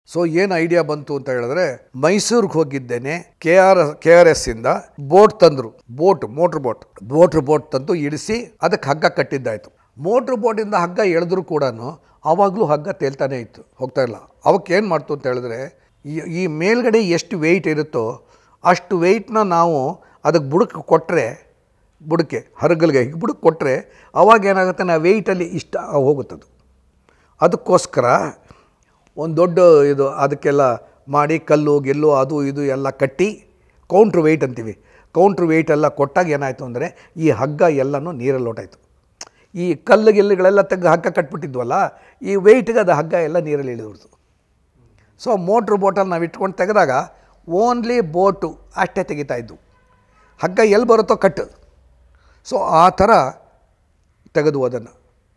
So ಏನು idea ಬಂತು ಅಂತ ಹೇಳಿದ್ರೆ ಮೈಸೂರಿಗೆ ಹೋಗಿದ್ದೇನೆ K R K R S ಇಂದ ಬೋಟ್ ತಂದರು boat motor boat motor boat ತಂದು ಇಳಿಸಿ ಅದಕ್ಕೆ ಹಗ್ಗ ಕಟ್ಟಿದ್ದಾಯ್ತು ಮೋಟ್ರ್ ಬೋಟಿಂದ ಹಗ್ಗ ಎಳೆದ್ರು ಕೂಡ ಆವಾಗಲೂ ಹಗ್ಗ ತೇಲ್ತಾನೆ ಇತ್ತು ಹೋಗ್ತಾ ಇಲ್ಲ ಅವಕ್ಕೆ ಏನು ಮಾಡ್ತು ಅಂತ ಹೇಳಿದ್ರೆ ಈ- ಈ ಮೇಲ್ಗಡೆ ಎಷ್ಟು ವೆಯ್ಟ್ ಇರುತ್ತೋ ಅಷ್ಟು ವೆಯ್ಟ್ನ ನಾವು ಅದಕ್ಕೆ ಬುಡಕ್ಕೆ ಕೊಟ್ಟರೆ ಬುಡಕ್ಕೆ ಹರಗಲ್ಗೆ ಹೀಗೆ ಬುಡಕ್ಕೆ ಕೊಟ್ಟರೆ ಅವಾಗ ಏನಾಗುತ್ತೆ ನಾವು ವೆಯ್ಟಲ್ಲಿ ಇಷ್ಟ ಹೋಗುತ್ತದು ಅದಕ್ಕೋಸ್ಕರ ಒಂದು ದೊಡ್ಡ ಇದು ಅದಕ್ಕೆಲ್ಲ ಮಾಡಿ ಕಲ್ಲು ಗೆಲ್ಲು ಅದು ಇದು ಎಲ್ಲ ಕಟ್ಟಿ ಕೌಂಟ್ರ್ ವೆಯ್ಟ್ ಅಂತೀವಿ ಕೌಂಟ್ರ್ ವೆಯ್ಟ್ ಎಲ್ಲ ಕೊಟ್ಟಾಗ ಏನಾಯಿತು ಅಂದರೆ ಈ ಹಗ್ಗ ಎಲ್ಲನೂ ನೀರಲ್ಲಿ ಹೊಟ್ಟಾಯ್ತು ಈ ಕಲ್ಲು ಗೆಲ್ಲುಗಳೆಲ್ಲ ತೆಗೆದು ಹಗ್ಗ ಕಟ್ಬಿಟ್ಟಿದ್ವಲ್ಲ ಈ ವೆಯ್ಟ್ಗೆ ಅದು ಹಗ್ಗ ಎಲ್ಲ ನೀರಲ್ಲಿ ಇಳಿದ್ಬಿಡ್ತು ಸೊ ಮೋಟ್ರ್ ಬೋಟಲ್ಲಿ ನಾವು ಇಟ್ಕೊಂಡು ತೆಗೆದಾಗ ಓನ್ಲಿ ಬೋಟು ಅಷ್ಟೇ ತೆಗಿತಾ ಇದ್ದು ಹಗ್ಗ ಎಲ್ಲಿ ಬರುತ್ತೋ ಕಟ್ಟು ಸೊ ಆ ಥರ ತೆಗೆದು ಅದನ್ನು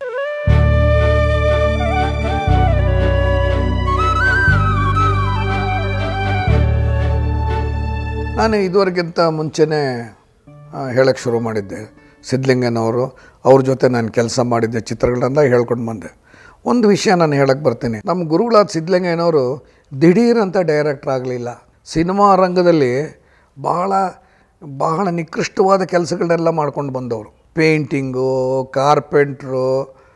ನಾನು ಇದುವರೆಗಿಂತ ಮುಂಚೆನೇ ಹೇಳಕ್ಕೆ ಶುರು ಮಾಡಿದ್ದೆ ಸಿದ್ಧಲಿಂಗನವರು ಅವ್ರ ಜೊತೆ ನಾನು ಕೆಲಸ ಮಾಡಿದ್ದೆ ಚಿತ್ರಗಳನ್ನ ಹೇಳ್ಕೊಂಡು ಬಂದೆ ಒಂದು ವಿಷಯ ನಾನು ಹೇಳಕ್ಕೆ ಬರ್ತೀನಿ ನಮ್ಮ ಗುರುಗಳಾದ ಸಿದ್ಧಲಿಂಗಯ್ಯನವರು ದಿಢೀರಂತ ಡೈರೆಕ್ಟ್ರ್ ಆಗಲಿಲ್ಲ ಸಿನಿಮಾ ರಂಗದಲ್ಲಿ ಬಹಳ ಬಹಳ ನಿಕೃಷ್ಟವಾದ ಕೆಲಸಗಳನ್ನೆಲ್ಲ ಮಾಡ್ಕೊಂಡು ಬಂದವರು ಪೇಂಟಿಂಗು ಕಾರ್ಪೆಂಟ್ರು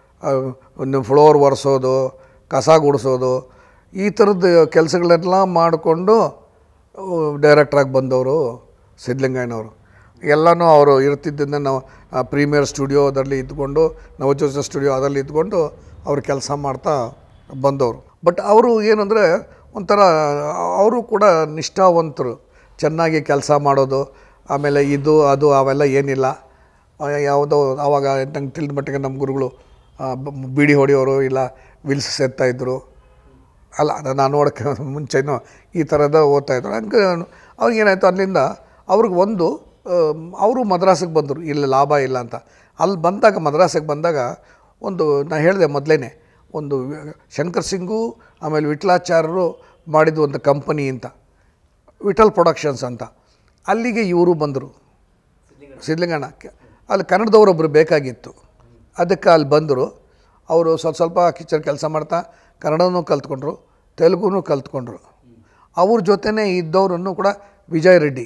ಒಂದು ಫ್ಲೋರ್ ಒರೆಸೋದು ಕಸ ಗುಡಿಸೋದು ಈ ಥರದ್ದು ಕೆಲಸಗಳೆಲ್ಲ ಮಾಡಿಕೊಂಡು ಡೈರೆಕ್ಟ್ರಾಗಿ ಬಂದವರು ಸಿದ್ಧಲಿಂಗಯ್ಯನವರು ಎಲ್ಲನೂ ಅವರು ಇರ್ತಿದ್ದನ್ನು ನಾವು ಪ್ರೀಮಿಯರ್ ಸ್ಟುಡಿಯೋದಲ್ಲಿ ಇದ್ಕೊಂಡು ನವಜೋತ ಸ್ಟುಡಿಯೋ ಅದರಲ್ಲಿ ಇದ್ಕೊಂಡು ಅವರು ಕೆಲಸ ಮಾಡ್ತಾ ಬಂದವರು ಬಟ್ ಅವರು ಏನಂದರೆ ಒಂಥರ ಅವರು ಕೂಡ ನಿಷ್ಠಾವಂತರು ಚೆನ್ನಾಗಿ ಕೆಲಸ ಮಾಡೋದು ಆಮೇಲೆ ಇದು ಅದು ಅವೆಲ್ಲ ಏನಿಲ್ಲ ಆ, ಯಾವುದೋ ಆವಾಗ ನಂಗೆ ತಿಳಿದ ಮಟ್ಟಿಗೆ ನಮ್ಮ ಗುರುಗಳು ಆ, ಬ- ಬೀಡಿ ಹೊಡೆಯೋರು ಇಲ್ಲ ವಿಲ್ಸ್ ಎತ್ತಾಯಿದ್ರು ಅಲ್ಲ ಅದು ನಾನು ನೋಡೋಕ್ಕೆ ಮುಂಚೆನೂ ಈ ಥರದ ಓದ್ತಾ ಇದ್ರು ಹಂಗೆ ಅವ್ರಿಗೇನಾಯಿತು ಅಲ್ಲಿಂದ ಅವ್ರಿಗೆ ಒಂದು ಅವರು ಮದ್ರಾಸಿಗೆ ಬಂದರು ಇಲ್ಲಿ ಲಾಭ ಇಲ್ಲ ಅಂತ ಅಲ್ಲಿ ಬಂದಾಗ ಮದ್ರಾಸಿಗೆ ಬಂದಾಗ ಒಂದು ನಾನು ಹೇಳಿದೆ ಮೊದಲೇ ಒಂದು ವಿ- ಶಂಕರ್ ಸಿಂಗು ಆಮೇಲೆ ವಿಠಲಾಚಾರ್ಯರು ಮಾಡಿದ ಒಂದು ಕಂಪನಿ ಅಂತ ವಿಠಲ್ ಪ್ರೊಡಕ್ಷನ್ಸ್ ಅಂತ ಅಲ್ಲಿಗೆ ಇವರು ಬಂದರು ಸಿದ್ಧಲಿಂಗಣ್ಣ ಕೆ- ಅಲ್ಲಿ ಕನ್ನಡದವರೊಬ್ಬರು ಬೇಕಾಗಿತ್ತು ಅದಕ್ಕೆ ಅಲ್ಲಿ ಬಂದರು ಅವರು ಸ್ವಲ್ಪ ಸ್ವಲ್ಪ ಕಿಚನ್ ಕೆಲಸ ಮಾಡ್ತಾ ಕನ್ನಡನೂ ಕಲ್ತ್ಕೊಂಡ್ರು ತೆಲುಗುನೂ ಕಲ್ತ್ಕೊಂಡ್ರು ಅವ್ರ ಜೊತೆನೇ ಇದ್ದವರನ್ನು ಕೂಡ ವಿಜಯ್ ರೆಡ್ಡಿ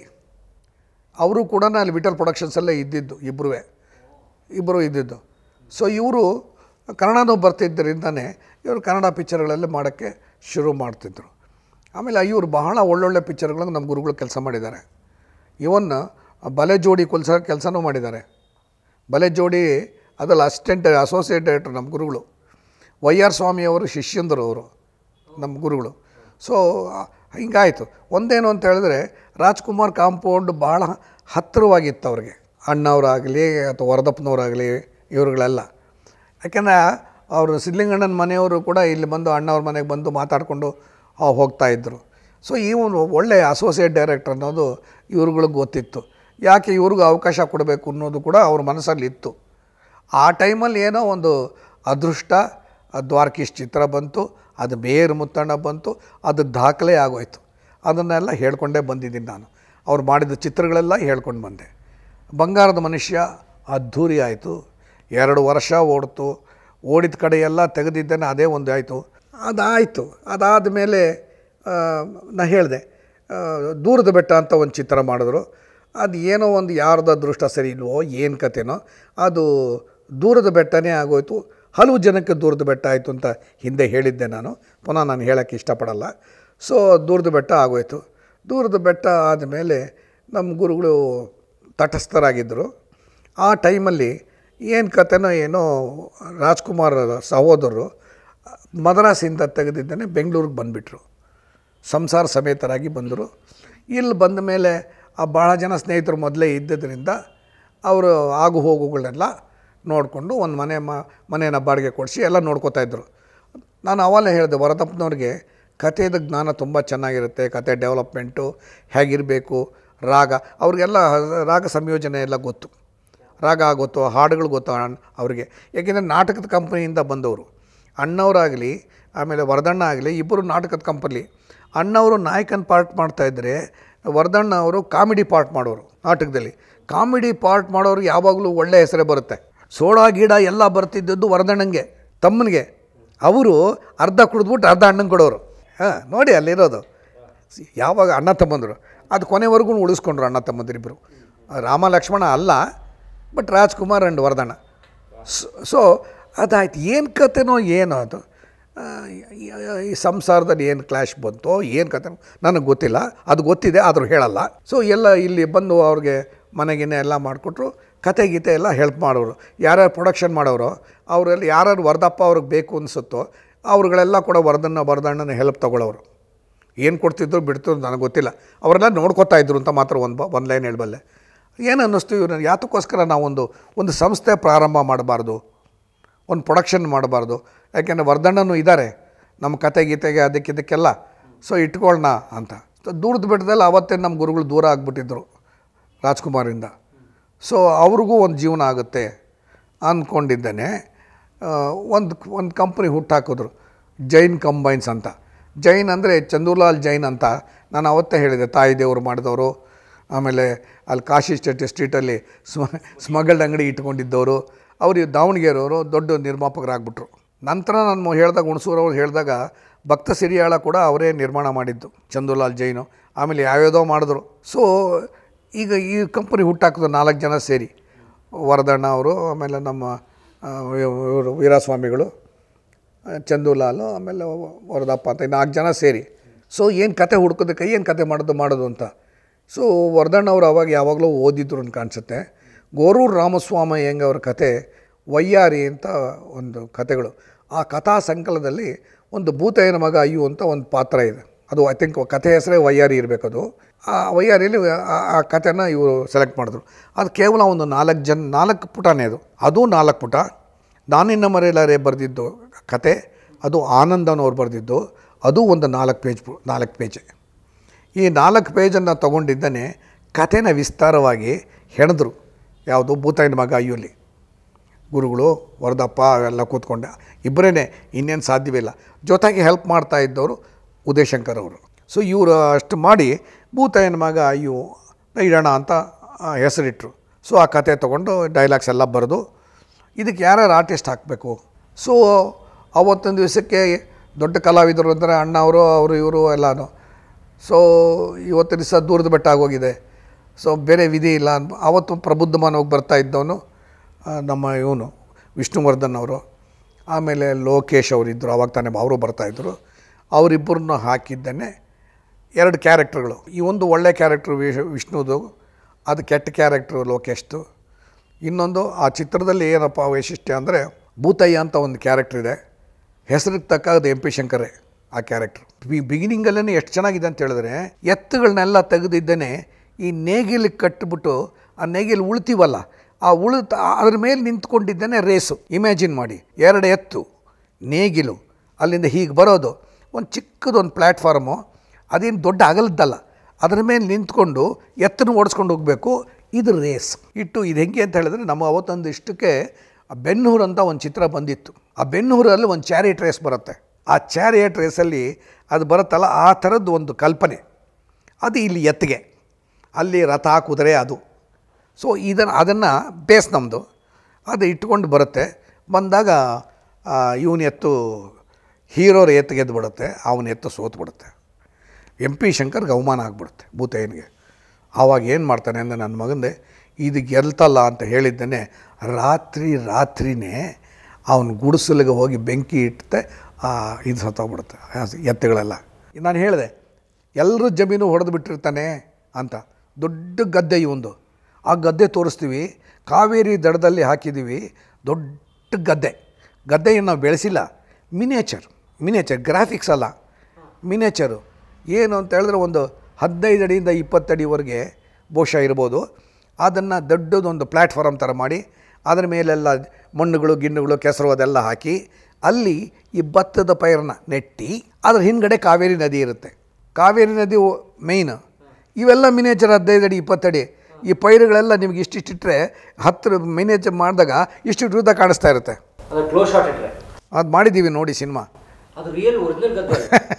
ಅವರು ಕೂಡ ಅಲ್ಲಿ ವಿಠಲ್ ಪ್ರೊಡಕ್ಷನ್ಸಲ್ಲೇ ಇದ್ದಿದ್ದು ಇಬ್ಬರೂ ಇಬ್ಬರು ಇದ್ದಿದ್ದು ಸೊ ಇವರು ಕನ್ನಡನೂ ಬರ್ತಿದ್ದರಿಂದನೇ ಇವರು ಕನ್ನಡ ಪಿಕ್ಚರ್ಗಳಲ್ಲೇ ಮಾಡೋಕ್ಕೆ ಶುರು ಮಾಡ್ತಿದ್ರು ಆಮೇಲೆ ಇವರು ಬಹಳ ಒಳ್ಳೊಳ್ಳೆ ಪಿಕ್ಚರ್ಗಳಿಗೆ ನಮ್ಮ ಗುರುಗಳು ಕೆಲಸ ಮಾಡಿದ್ದಾರೆ ಇವನ್ ಬಲೆ ಜೋಡಿ ಕೆಲಸ ಕೆಲಸನೂ ಮಾಡಿದ್ದಾರೆ ಬಲೆ ಜೋಡಿ ಅದರಲ್ಲಿ ಅಸಿಸ್ಟೆಂಟ್ ಅಸೋಸಿಯೇಟ್ ಡೈರೆಕ್ಟರ್ ನಮ್ಮ ಗುರುಗಳು ವೈ ಆರ್ ಸ್ವಾಮಿಯವರು ಶಿಷ್ಯಂದರು ಅವರು ನಮ್ಮ ಗುರುಗಳು ಸೊ ಹಿಂಗಾಯಿತು ಒಂದೇನು ಅಂತ ಹೇಳಿದ್ರೆ ರಾಜ್ಕುಮಾರ್ ಕಾಂಪೌಂಡ್ ಭಾಳ ಹತ್ತಿರವಾಗಿತ್ತು ಅವ್ರಿಗೆ ಅಣ್ಣವರಾಗಲಿ ಅಥವಾ ವರದಪ್ಪನವರಾಗಲಿ ಇವರುಗಳೆಲ್ಲ ಯಾಕೆಂದರೆ ಅವರು ಸಿದ್ಧಲಿಂಗಣ್ಣನ ಮನೆಯವರು ಕೂಡ ಇಲ್ಲಿ ಬಂದು ಅಣ್ಣವ್ರ ಮನೆಗೆ ಬಂದು ಮಾತಾಡಿಕೊಂಡು ಹೋಗ್ತಾಯಿದ್ರು ಸೊ ಇವನು ಒಳ್ಳೆಯ ಅಸೋಸಿಯೇಟ್ ಡೈರೆಕ್ಟರ್ ಅನ್ನೋದು ಇವ್ರುಗಳಿಗೆ ಗೊತ್ತಿತ್ತು ಯಾಕೆ ಇವ್ರಿಗೂ ಅವಕಾಶ ಕೊಡಬೇಕು ಅನ್ನೋದು ಕೂಡ ಅವ್ರ ಮನಸ್ಸಲ್ಲಿ ಇತ್ತು ಆ ಟೈಮಲ್ಲಿ ಏನೋ ಒಂದು ಅದೃಷ್ಟ ಆ ದ್ವಾರಕೀಶ್ ಚಿತ್ರ ಬಂತು ಅದು ಬೇರು ಮುತ್ತಣ್ಣ ಬಂತು ಅದು ದಾಖಲೆ ಆಗೋಯ್ತು ಅದನ್ನೆಲ್ಲ ಹೇಳ್ಕೊಂಡೇ ಬಂದಿದ್ದೀನಿ ನಾನು ಅವ್ರು ಮಾಡಿದ ಚಿತ್ರಗಳೆಲ್ಲ ಹೇಳ್ಕೊಂಡು ಬಂದೆ ಬಂಗಾರದ ಮನುಷ್ಯ ಅದ್ಧೂರಿ ಆಯಿತು ಎರಡು ವರ್ಷ ಓಡ್ತು ಓಡಿದ ಕಡೆ ಎಲ್ಲ ತೆಗೆದಿದ್ದೇನೆ ಅದೇ ಒಂದು ಆಯಿತು ಅದಾಯಿತು ಅದಾದ ಮೇಲೆ ನಾ ಹೇಳಿದೆ ದೂರದ ಬೆಟ್ಟ ಅಂತ ಒಂದು ಚಿತ್ರ ಮಾಡಿದ್ರು ಅದು ಏನೋ ಒಂದು ಯಾರ್ದು ಅದೃಷ್ಟ ಸರಿ ಇಲ್ವೋ ಏನು ಕತೆನೋ ಅದು ದೂರದ ಬೆಟ್ಟನೇ ಆಗೋಯ್ತು ಹಲವು ಜನಕ್ಕೆ ದೂರದ ಬೆಟ್ಟ ಆಯಿತು ಅಂತ ಹಿಂದೆ ಹೇಳಿದ್ದೆ ನಾನು ಪುನಃ ನಾನು ಹೇಳೋಕ್ಕೆ ಇಷ್ಟಪಡಲ್ಲ ಸೊ ದೂರದ ಬೆಟ್ಟ ಆಗೋಯ್ತು ದೂರದ ಬೆಟ್ಟ ಆದಮೇಲೆ ನಮ್ಮ ಗುರುಗಳು ತಟಸ್ಥರಾಗಿದ್ದರು ಆ ಟೈಮಲ್ಲಿ ಏನು ಕತೆನೋ ಏನೋ ರಾಜ್ಕುಮಾರ್ ಸಹೋದರರು ಮದ್ರಾಸಿಂದ ತೆಗೆದಿದ್ದೇನೆ ಬೆಂಗಳೂರಿಗೆ ಬಂದುಬಿಟ್ರು ಸಂಸಾರ ಸಮೇತರಾಗಿ ಬಂದರು ಇಲ್ಲಿ ಬಂದ ಮೇಲೆ ಆ ಭಾಳ ಜನ ಸ್ನೇಹಿತರು ಮೊದಲೇ ಇದ್ದಿದ್ದರಿಂದ ಅವರು ಆಗು ಹೋಗುಗಳನ್ನೆಲ್ಲ ನೋಡಿಕೊಂಡು ಒಂದು ಮನೆ ಮ ಮನೆಯನ್ನು ಬಾಡಿಗೆ ಕೊಡಿಸಿ ಎಲ್ಲ ನೋಡ್ಕೋತಾ ಇದ್ದರು ನಾನು ಅವಾಗಲೇ ಹೇಳಿದೆ ವರದಪ್ಪನವ್ರಿಗೆ ಕಥೆದ ಜ್ಞಾನ ತುಂಬ ಚೆನ್ನಾಗಿರುತ್ತೆ ಕತೆ ಡೆವಲಪ್ಮೆಂಟು ಹೇಗಿರಬೇಕು ರಾಗ ಅವ್ರಿಗೆಲ್ಲ ರಾಗ ಸಂಯೋಜನೆ ಎಲ್ಲ ಗೊತ್ತು ರಾಗ ಗೊತ್ತು ಹಾಡುಗಳು ಗೊತ್ತು ಅಣ್ಣ ಅವ್ರಿಗೆ ಏಕೆಂದರೆ ನಾಟಕದ ಕಂಪನಿಯಿಂದ ಬಂದವರು ಅಣ್ಣವರಾಗಲಿ ಆಮೇಲೆ ವರದಣ್ಣ ಆಗಲಿ ಇಬ್ಬರು ನಾಟಕದ ಕಂಪನಿ ಅಣ್ಣವರು ನಾಯಕನ ಪಾರ್ಟ್ ಮಾಡ್ತಾಯಿದ್ರೆ ವರದಣ್ಣ ಅವರು ಕಾಮಿಡಿ ಪಾರ್ಟ್ ಮಾಡೋರು ನಾಟಕದಲ್ಲಿ ಕಾಮಿಡಿ ಪಾರ್ಟ್ ಮಾಡೋರು ಯಾವಾಗಲೂ ಒಳ್ಳೆ ಹೆಸರೇ ಬರುತ್ತೆ ಸೋಡಾ ಗೀಡ ಎಲ್ಲ ಬರ್ತಿದ್ದದ್ದು ವರದಣ್ಣಂಗೆ ತಮ್ಮನಿಗೆ ಅವರು ಅರ್ಧ ಕುಡಿದ್ಬಿಟ್ಟು ಅರ್ಧ ಅಣ್ಣಂಗೆ ಕೊಡೋರು ಹಾಂ ನೋಡಿ ಅಲ್ಲಿರೋದು ಸಿ- ಯಾವಾಗ ಅಣ್ಣ ತಮ್ಮಂದರು ಅದು ಕೊನೆವರೆಗೂ ಉಳಿಸ್ಕೊಂಡ್ರು ಅಣ್ಣ ತಮ್ಮಂದಿರಿಬ್ಬರು ರಾಮ ಲಕ್ಷ್ಮಣ ಅಲ್ಲ but Rajkumar and Vardhana so ಅದಾಯ್ತು ಏನು ಕತೆನೋ ಏನೋ ಅದು ಆ, ಈ- ಈ ಸಂಸಾರದಲ್ಲಿ ಏನು ಕ್ಲಾಶ್ ಬಂತೋ ಏನು ಕತೆ ನನಗೆ ಗೊತ್ತಿಲ್ಲ ಅದು ಗೊತ್ತಿದೆ ಆದರೂ ಹೇಳಲ್ಲ ಸೊ ಎಲ್ಲ ಇಲ್ಲಿ ಬಂದು ಅವ್ರಿಗೆ ಮನೆಗಿನೇ ಎಲ್ಲ ಮಾಡಿಕೊಟ್ರು ಕತೆ ಗೀತೆ ಎಲ್ಲ ಹೆಲ್ಪ್ ಮಾಡೋರು ಯಾರ್ಯಾರು ಪ್ರೊಡಕ್ಷನ್ ಮಾಡೋರು ಅವರಲ್ಲಿ ಯಾರ್ಯಾರು ವರದಪ್ಪ ಅವ್ರಿಗೆ ಬೇಕು ಅನಿಸುತ್ತೋ ಅವ್ರುಗಳೆಲ್ಲ ಕೂಡ ವರದನ್ನ ವರದಣ್ಣನ ಹೆಲ್ಪ್ ತೊಗೊಳ್ಳೋರು ಏನು ಕೊಡ್ತಿದ್ರು ಬಿಡ್ತಿದ್ರು ನನಗೆ ಗೊತ್ತಿಲ್ಲ ಅವರೆಲ್ಲ ನೋಡ್ಕೊತಾ ಇದ್ರು ಅಂತ ಮಾತ್ರ ಒಂದು ಒಂದು ಲೈನ್ ಹೇಳಬಲ್ಲೆ ಏನು ಅನ್ನಿಸ್ತು ಇವ್ರನ್ನ ಯಾತಕ್ಕೋಸ್ಕರ ನಾವೊಂದು ಒಂದು ಸಂಸ್ಥೆ ಪ್ರಾರಂಭ ಮಾಡಬಾರ್ದು ಒಂದು ಪ್ರೊಡಕ್ಷನ್ ಮಾಡಬಾರ್ದು ಯಾಕೆಂದರೆ ವರ್ಧಣ್ಣನೂ ಇದ್ದಾರೆ ನಮ್ಮ ಕತೆ ಗೀತೆಗೆ ಅದಕ್ಕೆ ಇದಕ್ಕೆಲ್ಲ ಸೊ ಇಟ್ಕೊಳ್ಳೋಣ ಅಂತ ಸೊ ದೂರದ ಬೆಟ್ಟದಲ್ಲಿ ಅವತ್ತೇ ನಮ್ಮ ಗುರುಗಳು ದೂರ ಆಗಿಬಿಟ್ಟಿದ್ರು ರಾಜ್ಕುಮಾರಿಂದ ಸೊ ಅವ್ರಿಗೂ ಒಂದು ಜೀವನ ಆಗುತ್ತೆ ಅಂದ್ಕೊಂಡಿದ್ದೇನೆ ಒಂದು ಒಂದು ಕಂಪ್ನಿ ಹುಟ್ಟಾಕಿದ್ರು ಜೈನ್ ಕಂಬೈನ್ಸ್ ಅಂತ ಜೈನ್ ಅಂದರೆ ಚಂದೂಲಾಲ್ ಜೈನ್ ಅಂತ ನಾನು ಅವತ್ತೇ ಹೇಳಿದೆ ತಾಯಿ ದೇವರು ಮಾಡಿದವರು ಆಮೇಲೆ ಅಲ್ಲಿ ಕಾಶಿ ಸ್ಟೇಟ್ ಸ್ಟ್ರೀಟಲ್ಲಿ ಸ್ಮ ಸ್ಮಗಲ್ಡ್ ಅಂಗಡಿ ಇಟ್ಕೊಂಡಿದ್ದವರು ಅವರು ದಾವಣಗೆರೆಯವರು ದೊಡ್ಡ ನಿರ್ಮಾಪಕರಾಗ್ಬಿಟ್ರು ನಂತರ ನಾನು ಹೇಳಿದಾಗ ಹುಣಸೂರವ್ರು ಹೇಳಿದಾಗ ಭಕ್ತ ಸಿರಿಯಾಳ ಕೂಡ ಅವರೇ ನಿರ್ಮಾಣ ಮಾಡಿದ್ದು ಚಂದೂಲಾಲ್ ಜೈನು ಆಮೇಲೆ ಯಾವ್ಯಾವುದೋ ಮಾಡಿದ್ರು ಸೊ ಈಗ ಈ ಕಂಪನಿ ಹುಟ್ಟಾಕಿದ್ರು ನಾಲ್ಕು ಜನ ಸೇರಿ ವರದಣ್ಣ ಅವರು ಆಮೇಲೆ ನಮ್ಮ ಆ, ಇವರು ವೀರಸ್ವಾಮಿಗಳು ಆ, ಚಂದೂಲಾಲು ಆಮೇಲೆ ವರದಪ್ಪ ಅಂತ ಈ ನಾಲ್ಕು ಜನ ಸೇರಿ ಸೊ ಏನು ಕತೆ ಹುಡ್ಕೋದಕ್ಕೆ ಏನು ಕತೆ ಮಾಡೋದು ಮಾಡೋದು ಅಂತ ಸೊ ವರ್ಧಣ್ಣವ್ರು ಅವಾಗ ಯಾವಾಗಲೂ ಓದಿದ್ರು ಅಂತ ಕಾಣಿಸುತ್ತೆ ಗೋರೂರು ರಾಮಸ್ವಾಮಿ ಹೆಂಗೆ ಅವ್ರ ಕತೆ ವಯ್ಯಾರಿ ಅಂತ ಒಂದು ಕತೆಗಳು ಆ ಕಥಾ ಸಂಕಲನದಲ್ಲಿ ಒಂದು ಭೂತಯ್ಯನ ಮಗ ಅಯ್ಯು ಅಂತ ಒಂದು ಪಾತ್ರ ಇದೆ ಅದು ಐ ಥಿಂಕ್ ಕಥೆ ಹೆಸರೇ ವಯ್ಯಾರಿ ಇರಬೇಕದು ಆ ವಯ್ಯಾರಿಯಲ್ಲಿ ಆ- ಆ ಕಥೆನ ಇವರು ಸೆಲೆಕ್ಟ್ ಮಾಡಿದ್ರು ಅದು ಕೇವಲ ಒಂದು ನಾಲ್ಕು ಜನ ನಾಲ್ಕು ಪುಟನೇ ಅದು ಅದು ನಾಲ್ಕು ಪುಟ ನಾನಿನ್ನ ಮರೆಯಲಾರೆ ಬರೆದಿದ್ದು ಕತೆ ಅದು ಆನಂದನವ್ರು ಬರೆದಿದ್ದು ಅದು ಒಂದು ನಾಲ್ಕು ಪೇಜ್ ಪು- ನಾಲ್ಕು ಪೇಜ್ ಈ ನಾಲ್ಕು ಪೇಜನ್ನು ತೊಗೊಂಡಿದ್ದನೇ ಕಥೆನ ವಿಸ್ತಾರವಾಗಿ ಹೆಣೆದ್ರು ಯಾವುದು ಭೂತಾಯಿನ ಮಗ ಅಯ್ಯುಲಿ ಗುರುಗಳು ವರದಪ್ಪ ಅವೆಲ್ಲ ಕೂತ್ಕೊಂಡೆ ಇಬ್ಬರೇ ಇನ್ನೇನು ಸಾಧ್ಯವಿಲ್ಲ ಜೊತೆಗೆ ಹೆಲ್ಪ್ ಮಾಡ್ತಾ ಇದ್ದವರು ಉದಯಶಂಕರ್ ಅವರು ಸೊ ಇವರು ಅಷ್ಟು ಮಾಡಿ ಭೂತಾಯನ ಮಗ ಅಯ್ಯೋ ಇಡೋಣ ಅಂತ ಆ, ಹೆಸರಿಟ್ರು ಸೊ ಆ ಕತೆ ತೊಗೊಂಡು ಡೈಲಾಗ್ಸ್ ಎಲ್ಲ ಬರೆದು ಇದಕ್ಕೆ ಯಾರ್ಯಾರು ಆರ್ಟಿಸ್ಟ್ ಹಾಕಬೇಕು ಸೊ ಅವತ್ತೊಂದು ದಿವಸಕ್ಕೆ ದೊಡ್ಡ ಕಲಾವಿದರು ಅಂದರೆ ಅಣ್ಣ ಅವರು ಅವರು ಇವರು ಎಲ್ಲನೂ ಸೊ ಇವತ್ತು ದಿವಸ ದೂರದ ಬೆಟ್ಟ ಆಗೋಗಿದೆ ಸೊ ಬೇರೆ ವಿಧಿ ಇಲ್ಲ ಅನ್ಬ ಆವತ್ತು ಪ್ರಬುದ್ಧಮಾನ ಹೋಗಿ ಬರ್ತಾ ಇದ್ದವನು ಆ, ನಮ್ಮ ಇವನು ವಿಷ್ಣುವರ್ಧನ್ ಅವರು ಆಮೇಲೆ ಲೋಕೇಶ್ ಅವರಿದ್ದರು ಅವಾಗ ತಾನೇ ಅವರು ಬರ್ತಾಯಿದ್ರು ಅವರಿಬ್ಬರನ್ನ ಹಾಕಿದ್ದೇನೆ ಎರಡು ಕ್ಯಾರೆಕ್ಟರ್ಗಳು ಈ ಒಂದು ಒಳ್ಳೆ ಕ್ಯಾರೆಕ್ಟ್ರು ವಿಶ್ ವಿಷ್ಣುದು ಅದು ಕೆಟ್ಟ ಕ್ಯಾರೆಕ್ಟ್ರು ಲೋಕೇಶ್ದು ಇನ್ನೊಂದು ಆ ಚಿತ್ರದಲ್ಲಿ ಏನಪ್ಪ ವೈಶಿಷ್ಟ್ಯ ಅಂದರೆ ಭೂತಯ್ಯ ಅಂತ ಒಂದು ಕ್ಯಾರೆಕ್ಟರ್ ಇದೆ ಹೆಸರಿಗೆ ತಕ್ಕಾದ ಎಂ ಪಿ ಶಂಕರೇ ಆ ಕ್ಯಾರೆಕ್ಟರ್ ಬಿ ಬಿಗಿನಿಂಗಲ್ಲೇ ಎಷ್ಟು ಚೆನ್ನಾಗಿದೆ ಅಂತ ಹೇಳಿದ್ರೆ ಎತ್ತುಗಳನ್ನೆಲ್ಲ ತೆಗೆದಿದ್ದೇನೆ ಈ ನೇಗಿಲಿಗೆ ಕಟ್ಟಿಬಿಟ್ಟು ಆ ನೇಗಿಲು ಉಳ್ತೀವಲ್ಲ ಆ ಉಳಿತ ಅದ್ರ ಮೇಲೆ ನಿಂತ್ಕೊಂಡಿದ್ದೇನೆ ರೇಸು ಇಮ್ಯಾಜಿನ್ ಮಾಡಿ ಎರಡು ಎತ್ತು ನೇಗಿಲು ಅಲ್ಲಿಂದ ಹೀಗೆ ಬರೋದು ಒಂದು ಚಿಕ್ಕದೊಂದು ಪ್ಲ್ಯಾಟ್ಫಾರ್ಮು ಅದೇನು ದೊಡ್ಡ ಅಗಲದ್ದಲ್ಲ ಅದರ ಮೇಲೆ ನಿಂತ್ಕೊಂಡು ಎತ್ತನ್ನು ಓಡಿಸ್ಕೊಂಡು ಹೋಗಬೇಕು ಇದು ರೇಸ್ ಇಟ್ಟು ಇದು ಹೆಂಗೆ ಅಂತ ಹೇಳಿದ್ರೆ ನಮ್ಮ ಅವತ್ತೊಂದು ಇಷ್ಟಕ್ಕೆ ಆ ಬೆನ್ನೂರು ಅಂತ ಒಂದು ಚಿತ್ರ ಬಂದಿತ್ತು ಆ ಬೆನ್ನೂರಲ್ಲಿ ಒಂದು ಚಾರಿಯಟ್ ರೇಸ್ ಬರುತ್ತೆ ಆ ಚಾರಿಯಟ್ ರೇಸಲ್ಲಿ ಅದು ಬರುತ್ತಲ್ಲ ಆ ಥರದ್ದು ಒಂದು ಕಲ್ಪನೆ ಅದು ಇಲ್ಲಿ ಎತ್ತಿಗೆ ಅಲ್ಲಿ ರಥ ಕುದುರೆ ಅದು ಸೊ ಇದನ್ನು ಅದನ್ನು ಬೇಸ್ ನಮ್ಮದು ಅದು ಇಟ್ಕೊಂಡು ಬರುತ್ತೆ ಬಂದಾಗ ಇವನ ಎತ್ತು ಹೀರೋರ ಎತ್ತು ಗೆದ್ದು ಬಿಡುತ್ತೆ ಅವನ ಎತ್ತು ಸೋತು ಬಿಡುತ್ತೆ ಎಂ ಪಿ ಶಂಕರ್ಗೆ ಅವಮಾನ ಆಗಿಬಿಡುತ್ತೆ ಭೂತಯ್ಯನಿಗೆ ಆವಾಗ ಏನು ಮಾಡ್ತಾನೆ ಅಂದರೆ ನನ್ನ ಮಗಂದೆ ಇದು ಗೆಲ್ತಲ್ಲ ಅಂತ ಹೇಳಿದ್ದೇನೆ ರಾತ್ರಿ ರಾತ್ರಿನೇ ಅವನ ಗುಡಿಸಲಿಗೆ ಹೋಗಿ ಬೆಂಕಿ ಇಟ್ಟೆ ಇದು ಸತ್ತೋಗ್ಬಿಡುತ್ತೆ ಆ ಎತ್ತುಗಳೆಲ್ಲ ನಾನು ಹೇಳಿದೆ ಎಲ್ಲರೂ ಜಮೀನು ಹೊಡೆದು ಬಿಟ್ಟಿರ್ತಾನೆ ಅಂತ ದೊಡ್ಡ ಗದ್ದೆ ಇವಂದು ಆ ಗದ್ದೆ ತೋರಿಸ್ತೀವಿ ಕಾವೇರಿ ದಡದಲ್ಲಿ ಹಾಕಿದ್ದೀವಿ ದೊಡ್ಡ ಗದ್ದೆ ಗದ್ದೆಯನ್ನು ನಾವು ಬೆಳೆಸಿಲ್ಲ ಮಿನೇಚರ್ ಮಿನೇಚರ್ ಗ್ರಾಫಿಕ್ಸ್ ಅಲ್ಲ ಮಿನೇಚರು ಏನು ಅಂತ ಹೇಳಿದ್ರೆ ಒಂದು ಹದಿನೈದು ಅಡಿಯಿಂದ ಇಪ್ಪತ್ತಡಿವರೆಗೆ ಬಹುಶಃ ಇರ್ಬೋದು ಅದನ್ನು ದೊಡ್ಡದೊಂದು ಪ್ಲ್ಯಾಟ್ಫಾರಮ್ ಥರ ಮಾಡಿ ಅದರ ಮೇಲೆಲ್ಲ ಮಣ್ಣುಗಳು ಗಿಣ್ಣುಗಳು ಕೆಸರು ಅದೆಲ್ಲ ಹಾಕಿ ಅಲ್ಲಿ ಈ ಭತ್ತದ ಪೈರನ್ನ ನೆಟ್ಟಿ ಅದ್ರ ಹಿಂದ್ಗಡೆ ಕಾವೇರಿ ನದಿ ಇರುತ್ತೆ ಕಾವೇರಿ ನದಿ ಮೇಯ್ನ್ ಇವೆಲ್ಲ ಮಿನೇಚರ್ ಹದಿನೈದು ಅಡಿ ಇಪ್ಪತ್ತಡಿ ಈ ಪೈರುಗಳೆಲ್ಲ ನಿಮ್ಗೆ ಇಷ್ಟಿಷ್ಟಿಟ್ಟರೆ ಹತ್ತಿರ ಮಿನೇಚರ್ ಮಾಡಿದಾಗ ಇಷ್ಟು ಉದ್ದ ಕಾಣಿಸ್ತಾ ಇರುತ್ತೆ ಅದು ಕ್ಲೋಸ್ ಶಾಟ್ ಇಟ್ರೆ ಅದು ಮಾಡಿದ್ದೀವಿ ನೋಡಿ ಸಿನಿಮಾ ಅದು ರಿಯಲ್ ಒರಿಜಿನಲ್ ಗದ್ದೆ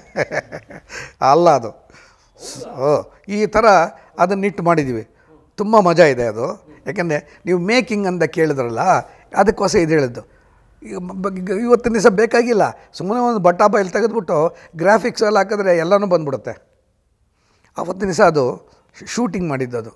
ಅಲ್ಲ ಅದು ಓ ಈ ಥರ ಅದನ್ನು ಇಟ್ಟು ಮಾಡಿದ್ದೀವಿ ತುಂಬ ಮಜಾ ಇದೆ ಅದು ಯಾಕಂದರೆ ನೀವು ಮೇಕಿಂಗ್ ಅಂತ ಕೇಳಿದ್ರಲ್ಲ ಅದಕ್ಕೋಸ್ಕರ ಇದು ಹೇಳಿದ್ದು ಈಗ ಬ- ಈಗ ಇವತ್ತಿನ ದಿವಸ ಬೇಕಾಗಿಲ್ಲ ಸುಮ್ಮನೆ ಒಂದು ಬಟ್ಟ ಬಯಲು ತೆಗೆದ್ಬಿಟ್ಟು ಗ್ರಾಫಿಕ್ಸ್ ಎಲ್ಲ ಹಾಕಿದ್ರೆ ಎಲ್ಲನೂ ಬಂದ್ಬಿಡುತ್ತೆ ಅವತ್ತಿನ ದಿವಸ ಅದು ಶೂಟಿಂಗ್ ಮಾಡಿದ್ದು ಅದು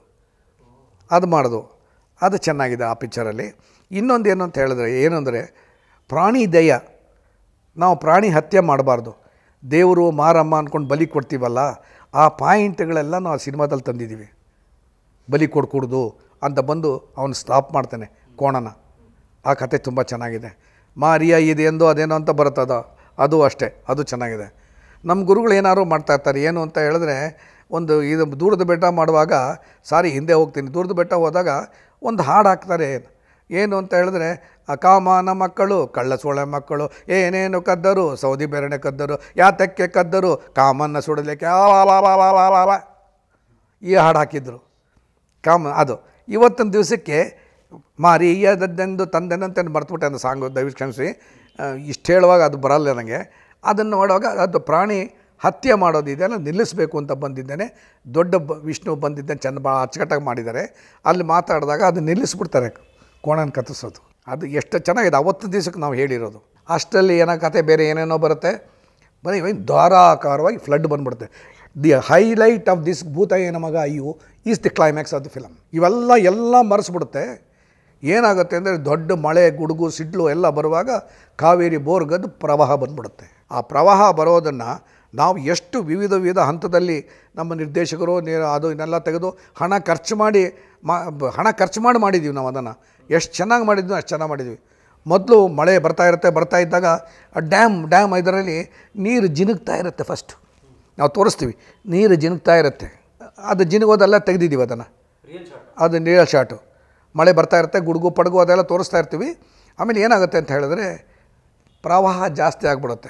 ಅದು ಮಾಡೋದು ಅದು ಚೆನ್ನಾಗಿದೆ ಆ ಪಿಕ್ಚರಲ್ಲಿ ಇನ್ನೊಂದು ಏನು ಅಂತ ಹೇಳಿದ್ರೆ ಏನು ಅಂದರೆ ಪ್ರಾಣಿ ದಯ ನಾವು ಪ್ರಾಣಿ ಹತ್ಯೆ ಮಾಡಬಾರ್ದು ದೇವರು ಮಾರಮ್ಮ ಅಂದ್ಕೊಂಡು ಬಲಿ ಕೊಡ್ತೀವಲ್ಲ ಆ ಪಾಯಿಂಟ್ಗಳೆಲ್ಲ ನಾವು ಆ ಸಿನಿಮಾದಲ್ಲಿ ತಂದಿದ್ದೀವಿ ಬಲಿ ಕೊಡ್ಕೂಡ್ದು ಅಂತ ಬಂದು ಅವನು ಸ್ಟಾಪ್ ಮಾಡ್ತಾನೆ ಕೋಣನ ಆ ಕತೆ ತುಂಬ ಚೆನ್ನಾಗಿದೆ ಮಾರಿಯ ಇದು ಎಂದು ಅದೇನೋ ಅಂತ ಬರುತ್ತದ ಅದು ಅಷ್ಟೇ ಅದು ಚೆನ್ನಾಗಿದೆ ನಮ್ಮ ಗುರುಗಳು ಏನಾದ್ರು ಮಾಡ್ತಾ ಇರ್ತಾರೆ ಏನು ಅಂತ ಹೇಳಿದ್ರೆ ಒಂದು ಇದು ದೂರದ ಬೆಟ್ಟ ಮಾಡುವಾಗ ಸಾರಿ ಹಿಂದೆ ಹೋಗ್ತೀನಿ ದೂರದ ಬೆಟ್ಟ ಹೋದಾಗ ಒಂದು ಹಾಡು ಹಾಕ್ತಾರೆ ಏನು ಅಂತ ಹೇಳಿದ್ರೆ ಆ ಕಾಮನ ಮಕ್ಕಳು ಕಳ್ಳ ಸೋಳೆ ಮಕ್ಕಳು ಏನೇನು ಕದ್ದರು ಸೌದಿ ಬೆರಣೆ ಕದ್ದರು ಯಾತಕ್ಕೆ ಕದ್ದರು ಕಾಮನ್ನ ಸುಡಲಿಕ್ಕೆ ಆ ವಾ ವಾ ವಾ ವಾ ವಾ ವಾ ವಾ. ಈ ಹಾಡು ಹಾಕಿದ್ರು ಕಾಮ ಅದು ಇವತ್ತಿನ ದಿವಸಕ್ಕೆ ಮಾರಿಯದದ್ದೆಂದು ತಂದೆನಂತೆ ಮರ್ತುಬಿಟ್ಟೆ ಅಂತ ಸಾಂಗು ದಯವಿಟ್ಟು ಕ್ಷಮಿಸಿ ಆ, ಇಷ್ಟು ಹೇಳುವಾಗ ಅದು ಬರಲ್ಲ ನನಗೆ ಅದನ್ನು ನೋಡುವಾಗ ಅದು ಪ್ರಾಣಿ ಹತ್ಯೆ ಮಾಡೋದಿದೆಯಲ್ಲ ನಿಲ್ಲಿಸಬೇಕು ಅಂತ ಬಂದಿದ್ದೇನೆ ದೊಡ್ಡ ಬ ವಿಷ್ಣು ಬಂದಿದ್ದೇನೆ ಚೆಂದ ಭಾಳ ಅಚ್ಚುಕಟ್ಟಾಗಿ ಮಾಡಿದ್ದಾರೆ ಅಲ್ಲಿ ಮಾತಾಡಿದಾಗ ಅದು ನಿಲ್ಲಿಸ್ಬಿಡ್ತಾರೆ ಕೋಣನ ಕತ್ತಿಸೋದು ಅದು ಎಷ್ಟು ಚೆನ್ನಾಗಿದೆ ಅವತ್ತು ದಿವಸಕ್ಕೆ ನಾವು ಹೇಳಿರೋದು ಅಷ್ಟರಲ್ಲಿ ಏನೋ ಕತೆ ಬೇರೆ ಏನೇನೋ ಬರುತ್ತೆ ಬರೀ ಇವಾಗ ಧಾರಾಕಾರವಾಗಿ ಫ್ಲಡ್ ಬಂದ್ಬಿಡುತ್ತೆ ದಿ ಹೈಲೈಟ್ ಆಫ್ ದಿಸ್ ಭೂತ ಏನ ಮಗ ಅಯ್ಯು is the climax of the film ಇವೆಲ್ಲ ಎಲ್ಲ ಮರೆಸ್ಬಿಡುತ್ತೆ ಏನಾಗುತ್ತೆ ಅಂದರೆ ದೊಡ್ಡ ಮಳೆ ಗುಡುಗು ಸಿಡ್ಲು ಎಲ್ಲ ಬರುವಾಗ ಕಾವೇರಿ ಬೋರ್ಗದ್ದು ಪ್ರವಾಹ ಬಂದ್ಬಿಡುತ್ತೆ ಆ ಪ್ರವಾಹ ಬರೋದನ್ನು ನಾವು ಎಷ್ಟು ವಿವಿಧ ವಿವಿಧ ಹಂತದಲ್ಲಿ ನಮ್ಮ ನಿರ್ದೇಶಕರು ನೇ- ಅದು ಇದನ್ನೆಲ್ಲ ತೆಗೆದು ಹಣ ಖರ್ಚು ಮಾಡಿ ಮಾ ಬ- ಹಣ ಖರ್ಚು ಮಾಡಿ ಮಾಡಿದ್ದೀವಿ ನಾವು ಅದನ್ನು ಎಷ್ಟು ಚೆನ್ನಾಗಿ ಮಾಡಿದ್ವಿ ಅಷ್ಟು ಚೆನ್ನಾಗಿ ಮಾಡಿದ್ವಿ ಮೊದಲು ಮಳೆ ಬರ್ತಾ ಇರುತ್ತೆ ಬರ್ತಾ ಇದ್ದಾಗ ಆ ಡ್ಯಾಮ್ ಡ್ಯಾಮ್ ಇದರಲ್ಲಿ ನೀರು ಜಿನುಗ್ತಾ ಇರುತ್ತೆ ಫಸ್ಟ್ ನಾವು ತೋರಿಸ್ತೀವಿ ನೀರು ಜಿನುಗ್ತಾ ಇರುತ್ತೆ ಅದು ಜಿನುಗೋದೆಲ್ಲ ತೆಗೆದಿದ್ದೀವಿ ಅದನ್ನು ರಿಯಲ್ ಶಾಟ್ ಅದು ರಿಯಲ್ ಶಾಟು ಮಳೆ ಬರ್ತಾ ಇರುತ್ತೆ ಗುಡುಗು ಪಡಗು ಅದೆಲ್ಲ ತೋರಿಸ್ತಾ ಇರ್ತೀವಿ ಆಮೇಲೆ ಏನಾಗುತ್ತೆ ಅಂತ ಹೇಳಿದ್ರೆ ಪ್ರವಾಹ ಜಾಸ್ತಿ ಆಗಿಬಿಡುತ್ತೆ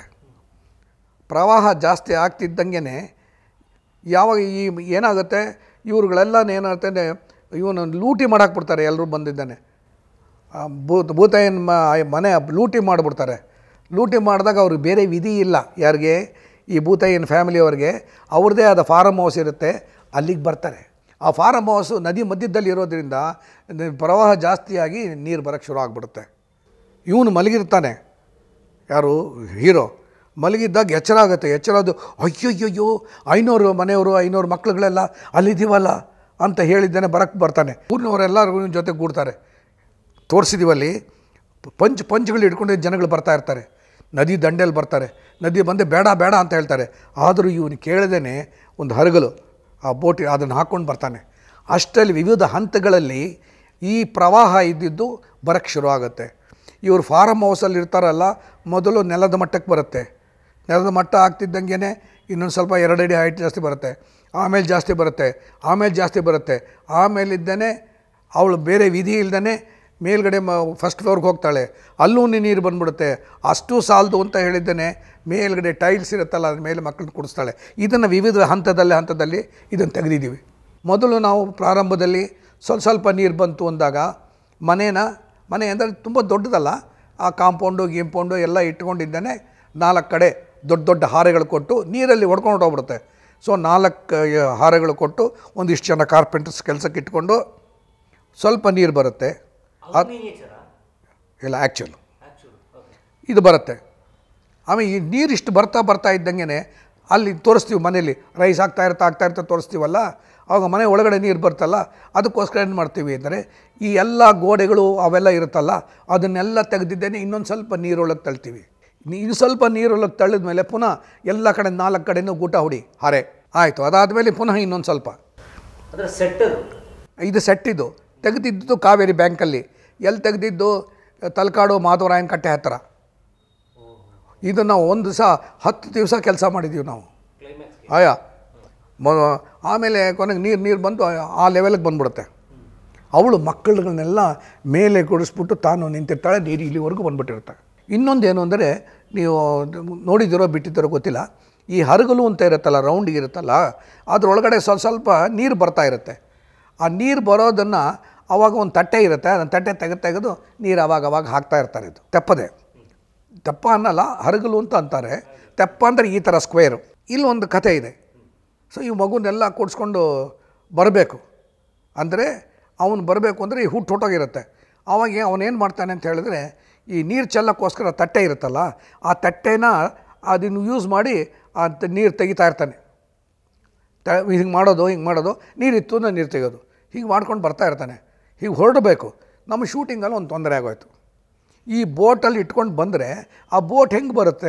ಪ್ರವಾಹ ಜಾಸ್ತಿ ಆಗ್ತಿದ್ದಂಗೆ ಯಾವಾಗ ಈ ಏನಾಗುತ್ತೆ ಇವ್ರುಗಳೆಲ್ಲ ಏನಾಗುತ್ತೆ ಇವನು ಲೂಟಿ ಮಾಡಾಕ್ಬಿಡ್ತಾರೆ ಎಲ್ಲರೂ ಬಂದಿದ್ದಾನೆ ಆ ಭೂತ ಭೂತಾಯನ ಮ ಮನೆ ಲೂಟಿ ಮಾಡಿಬಿಡ್ತಾರೆ ಲೂಟಿ ಮಾಡಿದಾಗ ಅವ್ರಿಗೆ ಬೇರೆ ವಿಧಿ ಇಲ್ಲ ಯಾರಿಗೆ ಈ ಭೂತಾಯನ ಫ್ಯಾಮಿಲಿಯವ್ರಿಗೆ ಅವ್ರದ್ದೇ ಆದ ಫಾರಮ್ ಹೌಸ್ ಇರುತ್ತೆ ಅಲ್ಲಿಗೆ ಬರ್ತಾರೆ ಆ ಫಾರಮ್ ಹೌಸು ನದಿ ಮಧ್ಯದಲ್ಲಿ ಇರೋದ್ರಿಂದ ನ- ಪ್ರವಾಹ ಜಾಸ್ತಿಯಾಗಿ ನೀರು ಬರೋಕ್ಕೆ ಶುರು ಆಗಿಬಿಡುತ್ತೆ ಇವನು ಮಲಗಿರ್ತಾನೆ ಯಾರು ಹೀರೋ ಮಲಗಿದ್ದಾಗ ಎಚ್ಚರ ಆಗುತ್ತೆ ಎಚ್ಚರ ಅದು ಅಯ್ಯಯ್ಯಯ್ಯೋ ಐನೂರು ಮನೆಯವರು ಐನೂರು ಮಕ್ಳುಗಳೆಲ್ಲ ಅಲ್ಲಿದ್ದೀವಲ್ಲ ಅಂತ ಹೇಳಿದ್ದೇನೆ ಬರಕ್ಕೆ ಬರ್ತಾನೆ ಊರಿನವರೆಲ್ಲರೂ ಇವನ ಜೊತೆ ಕೂಡ್ತಾರೆ ತೋರಿಸಿದ್ದೀವಲ್ಲಿ ಪಂಚ್ ಪಂಚ್ಗಳು ಹಿಡ್ಕೊಂಡು ಜನಗಳು ಬರ್ತಾ ಇರ್ತಾರೆ ನದಿ ದಂಡೆಯಲ್ಲಿ ಬರ್ತಾರೆ ನದಿ ಬಂದೆ ಬೇಡ ಬೇಡ ಅಂತ ಹೇಳ್ತಾರೆ ಆದರೂ ಇವನು ಕೇಳದೇನೆ ಒಂದು ಹರಗಲು ಆ ಬೋಟಿ ಅದನ್ನು ಹಾಕ್ಕೊಂಡು ಬರ್ತಾನೆ ಅಷ್ಟರಲ್ಲಿ ವಿವಿಧ ಹಂತಗಳಲ್ಲಿ ಈ ಪ್ರವಾಹ ಇದ್ದಿದ್ದು ಬರೋಕ್ಕೆ ಶುರು ಆಗುತ್ತೆ ಇವರು ಫಾರಮ್ ಹೌಸಲ್ಲಿ ಇರ್ತಾರಲ್ಲ ಮೊದಲು ನೆಲದ ಮಟ್ಟಕ್ಕೆ ಬರುತ್ತೆ ನೆಲದ ಮಟ್ಟ ಆಗ್ತಿದ್ದಂಗೆ ಇನ್ನೊಂದು ಸ್ವಲ್ಪ ಎರಡು ಅಡಿ ಹೈಟ್ ಜಾಸ್ತಿ ಬರುತ್ತೆ ಆಮೇಲೆ ಜಾಸ್ತಿ ಬರುತ್ತೆ ಆಮೇಲೆ ಜಾಸ್ತಿ ಬರುತ್ತೆ ಆಮೇಲಿದ್ದೇನೆ ಅವಳು ಬೇರೆ ವಿಧಿ ಇಲ್ದೇ ಮೇಲ್ಗಡೆ ಮ ಫಸ್ಟ್ ಫ್ಲೋರ್ಗೆ ಹೋಗ್ತಾಳೆ ಅಲ್ಲೂ ನೀರು ಬಂದ್ಬಿಡುತ್ತೆ ಅಷ್ಟು ಸಾಲದು ಅಂತ ಹೇಳಿದ್ದೇನೆ ಮೇಲ್ಗಡೆ ಟೈಲ್ಸ್ ಇರುತ್ತಲ್ಲ ಅದ್ರ ಮೇಲೆ ಮಕ್ಕಳನ್ನ ಕುಡಿಸ್ತಾಳೆ ಇದನ್ನು ವಿವಿಧ ಹಂತದಲ್ಲಿ ಹಂತದಲ್ಲಿ ಇದನ್ನು ತೆಗೆದಿದ್ದೀವಿ ಮೊದಲು ನಾವು ಪ್ರಾರಂಭದಲ್ಲಿ ಸ್ವಲ್ಪ ಸ್ವಲ್ಪ ನೀರು ಬಂತು ಅಂದಾಗ ಮನೇನ ಮನೆ ಅಂದರೆ ತುಂಬ ದೊಡ್ಡದಲ್ಲ ಆ ಕಾಂಪೌಂಡು ಗೀಂಪೌಂಡು ಎಲ್ಲ ಇಟ್ಕೊಂಡಿದ್ದಾನೆ ನಾಲ್ಕು ಕಡೆ ದೊಡ್ಡ ದೊಡ್ಡ ಹಾರೆಗಳು ಕೊಟ್ಟು ನೀರಲ್ಲಿ ಹೊಡ್ಕೊಂಡು ಹೋಗ್ಬಿಡುತ್ತೆ ಸೊ ನಾಲ್ಕು ಆ, ಹಾರೆಗಳು ಕೊಟ್ಟು ಒಂದಿಷ್ಟು ಜನ ಕಾರ್ಪೆಂಟರ್ಸ್ ಕೆಲಸಕ್ಕೆ ಇಟ್ಕೊಂಡು ಸ್ವಲ್ಪ ನೀರು ಬರುತ್ತೆ ಅವ್ರು ನೇಚರಾ ಇಲ್ಲ ಆ್ಯಕ್ಚುಲ್ ಆ್ಯಕ್ಚುಲಿ ಓಕೆ ಇದು ಬರುತ್ತೆ ಆಮೇಲೆ ಈ ನೀರು ಇಷ್ಟು ಬರ್ತಾ ಬರ್ತಾ ಇದ್ದಂಗೆ ಅಲ್ಲಿ ತೋರಿಸ್ತೀವಿ ಮನೇಲಿ ರೈಸ್ ಆಗ್ತಾ ಇರ್ತಾ ಆಗ್ತಾ ಇರ್ತಾ ತೋರಿಸ್ತೀವಲ್ಲ ಆವಾಗ ಮನೆ ಒಳಗಡೆ ನೀರು ಬರ್ತಲ್ಲ ಅದಕ್ಕೋಸ್ಕರ ಏನು ಮಾಡ್ತೀವಿ ಅಂದರೆ ಈ ಎಲ್ಲ ಗೋಡೆಗಳು ಅವೆಲ್ಲ ಇರುತ್ತಲ್ಲ ಅದನ್ನೆಲ್ಲ ತೆಗೆದಿದ್ದೇನೆ ಇನ್ನೊಂದು ಸ್ವಲ್ಪ ನೀರೊಳಗೆ ತಳ್ತೀವಿ ನೀ- ಇದು ಸ್ವಲ್ಪ ನೀರೊಳಗೆ ತಳ್ಳಿದ ಮೇಲೆ ಪುನಃ ಎಲ್ಲ ಕಡೆ ನಾಲ್ಕು ಕಡೆನೂ ಗೂಟ ಹೊಡಿ ಹಾರೆ ಆಯಿತು ಅದಾದಮೇಲೆ ಪುನಃ ಇನ್ನೊಂದು ಸ್ವಲ್ಪ ಅದರ ಸೆಟ್ ಅದು ಇದು ಸೆಟ್ ಇದು ತೆಗೆದಿದ್ದು ಕಾವೇರಿ ಬ್ಯಾಂಕಲ್ಲಿ ಎಲ್ಲಿ ತೆಗೆದಿದ್ದು ತಲಕಾಡು ಮಾಧವರಾಯನ ಕಟ್ಟೆ ಹತ್ತಿರ ಇದು ನಾವು ಒಂದು ದಿವಸ ಹತ್ತು ದಿವಸ ಕೆಲಸ ಮಾಡಿದ್ದೀವಿ ನಾವು ಕ್ಲೈಮ್ಯಾಕ್ಸ್ಗೆ ಆಯಾ ಮ ಆಮೇಲೆ ಕೊನೆಗೆ ನೀರು ನೀರು ಬಂದು ಆ ಲೆವೆಲ್ಗೆ ಬಂದ್ಬಿಡುತ್ತೆ ಅವಳು ಮಕ್ಕಳುಗಳನ್ನೆಲ್ಲ ಮೇಲೆ ಕುಡಿಸ್ಬಿಟ್ಟು ತಾನು ನಿಂತಿರ್ತಾಳೆ ನೀರು ಇಲ್ಲಿವರೆಗೂ ಬಂದ್ಬಿಟ್ಟಿರುತ್ತೆ ಇನ್ನೊಂದು ಏನು ಅಂದರೆ ನೀವು ನೋಡಿದಿರೋ ಬಿಟ್ಟಿದ್ದೀರೋ ಗೊತ್ತಿಲ್ಲ ಈ ಹರಗಲು ಅಂತ ಇರುತ್ತಲ್ಲ ರೌಂಡಿಗೆ ಇರುತ್ತಲ್ಲ ಅದರೊಳಗಡೆ ಸ್ವಲ್ಪ ಸ್ವಲ್ಪ ನೀರು ಬರ್ತಾ ಇರುತ್ತೆ ಆ ನೀರು ಬರೋದನ್ನು ಆವಾಗ ಒಂದು ತಟ್ಟೆ ಇರುತ್ತೆ ಅದನ್ನು ತಟ್ಟೆ ತೆಗೆದು ತೆಗೆದು ನೀರು ಅವಾಗ ಅವಾಗ ಹಾಕ್ತಾ ಇರ್ತಾರೆ ಇದು ತೆಪ್ಪದೆ ತೆಪ್ಪ ಅನ್ನಲ್ಲ ಹರಗಲು ಅಂತ ಅಂತಾರೆ ತೆಪ್ಪ ಅಂದರೆ ಈ ಥರ ಸ್ಕ್ವೇರು ಇಲ್ಲಿ ಒಂದು ಕಥೆ ಇದೆ ಸೊ ಈ ಮಗುನೆಲ್ಲ ಕೂಡಿಸ್ಕೊಂಡು ಬರಬೇಕು ಅಂದರೆ ಅವನು ಬರಬೇಕು ಅಂದರೆ ಈ ಹುಟ್ಟು ಹೊಟ್ಟೋಗಿರುತ್ತೆ ಅವಾಗ ಅವನೇನು ಮಾಡ್ತಾನೆ ಅಂತ ಹೇಳಿದ್ರೆ ಈ ನೀರು ಚೆಲ್ಲಕ್ಕೋಸ್ಕರ ತಟ್ಟೆ ಇರುತ್ತಲ್ಲ ಆ ತಟ್ಟೆನ ಅದನ್ನು ಯೂಸ್ ಮಾಡಿ ಆ ತ- ನೀರು ತೆಗಿತಾ ಇರ್ತಾನೆ ತ ಹಿಂಗೆ ಮಾಡೋದು ಹಿಂಗೆ ಮಾಡೋದು ನೀರಿತ್ತು ಅಂದ್ರೆ ನೀರು ತೆಗೆಯೋದು ಹೀಗೆ ಮಾಡ್ಕೊಂಡು ಬರ್ತಾ ಇರ್ತಾನೆ ಹೀಗೆ ಹೊರಡಬೇಕು ನಮ್ಮ ಶೂಟಿಂಗಲ್ಲಿ ಒಂದು ತೊಂದರೆ ಆಗೋಯ್ತು ಈ ಬೋಟಲ್ಲಿ ಇಟ್ಕೊಂಡು ಬಂದರೆ ಆ ಬೋಟ್ ಹೆಂಗೆ ಬರುತ್ತೆ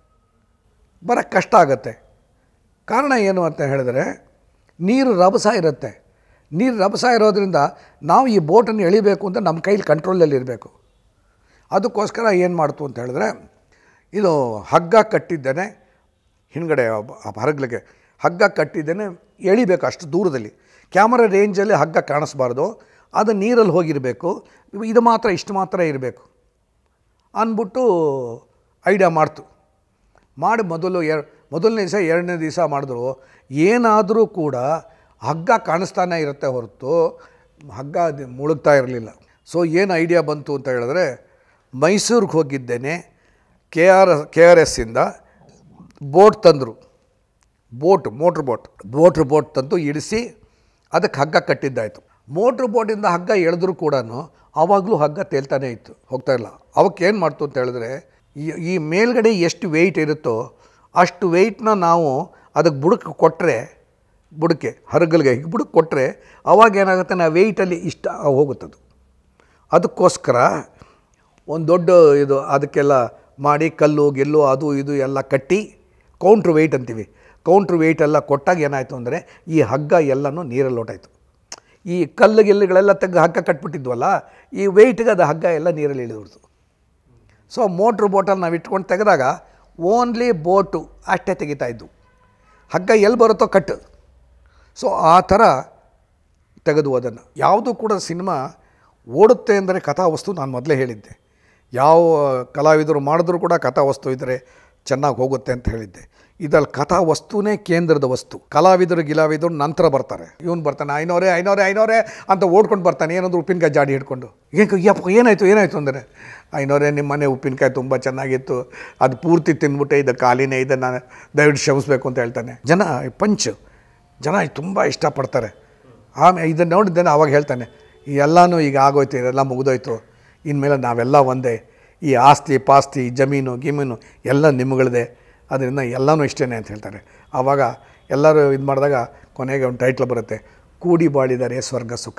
ಬರೋಕ್ಕೆ ಕಷ್ಟ ಆಗುತ್ತೆ ಕಾರಣ ಏನು ಅಂತ ಹೇಳಿದ್ರೆ ನೀರು ರಭಸ ಇರುತ್ತೆ ನೀರು ರಭಸ ಇರೋದ್ರಿಂದ ನಾವು ಈ ಬೋಟನ್ನು ಎಳಿಬೇಕು ಅಂತ ನಮ್ಮ ಕೈಲಿ ಕಂಟ್ರೋಲಲ್ಲಿ ಇರಬೇಕು ಅದಕ್ಕೋಸ್ಕರ ಏನು ಮಾಡ್ತು ಅಂತ ಹೇಳಿದ್ರೆ ಇದು ಹಗ್ಗ ಕಟ್ಟಿದ್ದೇನೆ ಹಿಂದ್ಗಡೆ ಹರಗ್ಲಿಗೆ ಹಗ್ಗ ಕಟ್ಟಿದ್ದೇನೆ ಎಳಿಬೇಕು ಅಷ್ಟು ದೂರದಲ್ಲಿ ಕ್ಯಾಮರಾ ರೇಂಜಲ್ಲಿ ಹಗ್ಗ ಕಾಣಿಸ್ಬಾರ್ದು ಅದು ನೀರಲ್ಲಿ ಹೋಗಿರಬೇಕು ಇದು ಮಾತ್ರ ಇಷ್ಟು ಮಾತ್ರ ಇರಬೇಕು ಅಂದ್ಬಿಟ್ಟು ಐಡಿಯಾ ಮಾಡ್ತು ಮಾಡಿ ಮೊದಲು ಎರ್ ಮೊದಲನೇ ದಿವಸ ಎರಡನೇ ದಿವಸ ಮಾಡಿದ್ರು ಏನಾದರೂ ಕೂಡ ಹಗ್ಗ ಕಾಣಿಸ್ತಾನೆ ಇರುತ್ತೆ ಹೊರತು ಹಗ್ಗ ಅದು ಮುಳುಗ್ತಾ ಇರಲಿಲ್ಲ ಸೊ ಏನು ಐಡಿಯಾ ಬಂತು ಅಂತ ಹೇಳಿದ್ರೆ ಮೈಸೂರಿಗೆ ಹೋಗಿದ್ದೇನೆ ಕೆ ಆರ್ ಕೆ ಆರ್ ಎಸ್ಸಿಂದ ಬೋಟ್ ತಂದರು boat motor boat motor boat ತಂದು ಇಳಿಸಿ ಅದಕ್ಕೆ ಹಗ್ಗ ಕಟ್ಟಿದ್ದಾಯಿತು ಮೋಟ್ರ್ ಬೋಟಿಂದ ಹಗ್ಗ ಎಳೆದ್ರೂ ಕೂಡ ಆವಾಗಲೂ ಹಗ್ಗ ತೇಲ್ತಾನೆ ಇತ್ತು ಹೋಗ್ತಾ ಇಲ್ಲ ಅವಕ್ಕೆ ಏನು ಮಾಡ್ತು ಅಂತ ಹೇಳಿದ್ರೆ ಈ ಈ ಮೇಲ್ಗಡೆ ಎಷ್ಟು ವೆಯ್ಟ್ ಇರುತ್ತೋ ಅಷ್ಟು ವೆಯ್ಟ್ನ ನಾವು ಅದಕ್ಕೆ ಬುಡಕ್ಕೆ ಕೊಟ್ಟರೆ ಬುಡಕ್ಕೆ ಹರಗಲ್ಗೆ ಹೀಗೆ ಬುಡಕ್ಕೆ ಕೊಟ್ಟರೆ ಅವಾಗ ಏನಾಗುತ್ತೆ ನಾವು ವೆಯ್ಟಲ್ಲಿ ಇಷ್ಟ ಹೋಗುತ್ತದು ಅದಕ್ಕೋಸ್ಕರ ಒಂದು ದೊಡ್ಡ ಇದು ಅದಕ್ಕೆಲ್ಲ ಮಾಡಿ ಕಲ್ಲು ಗೆಲ್ಲು ಅದು ಇದು ಎಲ್ಲ ಕಟ್ಟಿ ಕೌಂಟ್ರ್ ವೆಯ್ಟ್ ಅಂತೀವಿ ಕೌಂಟ್ರ್ ವೆಯ್ಟ್ ಎಲ್ಲ ಕೊಟ್ಟಾಗ ಏನಾಯಿತು ಅಂದರೆ ಈ ಹಗ್ಗ ಎಲ್ಲನೂ ನೀರಲ್ಲಿ ಹೊಟ್ಟಾಯಿತು ಈ ಕಲ್ಲು ಗೆಲ್ಲುಗಳೆಲ್ಲ ತೆಗೆದು ಹಗ್ಗ ಕಟ್ಬಿಟ್ಟಿದ್ವಲ್ಲ ಈ ವೆಯ್ಟ್ಗೆ ಅದು ಹಗ್ಗ ಎಲ್ಲ ನೀರಲ್ಲಿ ಇಳಿದ್ಬಿಡ್ತು ಸೊ ಮೋಟ್ರ್ ಬೋಟಲ್ಲಿ ನಾವು ಇಟ್ಕೊಂಡು ತೆಗೆದಾಗ ಓನ್ಲಿ ಬೋಟು ಅಷ್ಟೇ ತೆಗಿತಾ ಇದ್ದು ಹಗ್ಗ ಎಲ್ಲಿ ಬರುತ್ತೋ ಕಟ್ಟು ಸೊ ಆ ಥರ ತೆಗೆದು ಅದನ್ನು ಯಾವುದೂ ಕೂಡ ಸಿನಿಮಾ ಓಡುತ್ತೆ ಅಂದರೆ ಕಥಾವಸ್ತು ನಾನು ಮೊದಲೇ ಹೇಳಿದ್ದೆ ಯಾವ ಕಲಾವಿದರು ಮಾಡಿದ್ರೂ ಕೂಡ ಕಥಾವಸ್ತು ಇದ್ದರೆ ಚೆನ್ನಾಗಿ ಹೋಗುತ್ತೆ ಅಂತ ಹೇಳಿದ್ದೆ ಇದ್ರಲ್ಲಿ ಕಥಾವಸ್ತುನೇ ಕೇಂದ್ರದ ವಸ್ತು ಕಲಾವಿದರು ಗಿಲಾವಿದರು ನಂತರ ಬರ್ತಾರೆ ಇವನು ಬರ್ತಾನೆ ಐನೋರೇ ಐನೋರೇ ಐನೋರೇ ಅಂತ ಓಡ್ಕೊಂಡು ಬರ್ತಾನೆ ಏನಾದರೂ ಉಪ್ಪಿನಕಾಯಿ ಜಾಡಿ ಹಿಡ್ಕೊಂಡು ಏನು ಯಪ್ಪ ಏನಾಯಿತು ಏನಾಯಿತು ಅಂದರೆ ಐನೋರೇ ನಿಮ್ಮ ಮನೆ ಉಪ್ಪಿನಕಾಯಿ ತುಂಬ ಚೆನ್ನಾಗಿತ್ತು ಅದು ಪೂರ್ತಿ ತಿಂದ್ಬಿಟ್ಟೆ ಇದು ಖಾಲಿನೇ ಇದೆ ನಾನು ದಯವಿಟ್ಟು ಕ್ಷಮಿಸ್ಬೇಕು ಅಂತ ಹೇಳ್ತಾನೆ ಜನ ಪಂಚ್ ಜನ ತುಂಬ ಇಷ್ಟಪಡ್ತಾರೆ ಆಮೇಲೆ ಇದನ್ನು ನೋಡಿದ್ದೇನೆ ಅವಾಗ ಹೇಳ್ತಾನೆ ಈ ಎಲ್ಲನೂ ಈಗ ಆಗೋಯ್ತು ಇದೆಲ್ಲ ಮುಗಿದೋಯ್ತು ಇನ್ಮೇಲೆ ನಾವೆಲ್ಲ ಒಂದೇ ಈ ಆಸ್ತಿ ಪಾಸ್ತಿ ಜಮೀನು ಗಿಮೀನು ಎಲ್ಲ ನಿಮ್ಮಗಳದೇ ಅದರಿಂದ ಎಲ್ಲನೂ ಇಷ್ಟೇ ಅಂತ ಹೇಳ್ತಾರೆ ಆವಾಗ ಎಲ್ಲರೂ ಇದು ಮಾಡಿದಾಗ ಕೊನೆಗೆ ಒಂದು ಟೈಟ್ಲ್ ಬರುತ್ತೆ ಕೂಡಿ ಬಾಳಿದರೆ ಸ್ವರ್ಗ ಸುಖ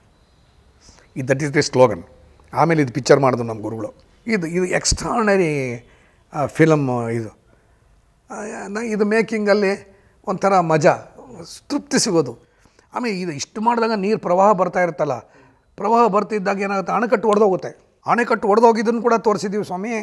ಇದು ದಟ್ ಈಸ್ ದಿ ಸ್ಲೋಗನ್ ಆಮೇಲೆ ಇದು ಪಿಕ್ಚರ್ ಮಾಡಿದ್ರು ನಮ್ಮ ಗುರುಗಳು ಇದು ಇದು ಎಕ್ಸ್ಟ್ರಾರ್ನರಿ ಫಿಲಮ್ ಇದು ಆ, ನ- ಇದು ಮೇಕಿಂಗಲ್ಲಿ ಒಂಥರ ಮಜಾ ತೃಪ್ತಿ ಸಿಗೋದು ಆಮೇಲೆ ಇದು ಇಷ್ಟು ಮಾಡಿದಾಗ ನೀರು ಪ್ರವಾಹ ಬರ್ತಾ ಇರುತ್ತಲ್ಲ ಪ್ರವಾಹ ಬರ್ತಿದ್ದಾಗ ಏನಾಗುತ್ತೆ ಅಣೆಕಟ್ಟು ಒಡೆದೋಗುತ್ತೆ ಅಣೆಕಟ್ಟು ಒಡೆದೋಗಿದ್ದನ್ನು ಕೂಡ ತೋರಿಸಿದ್ದೀವಿ ಸ್ವಾಮಿ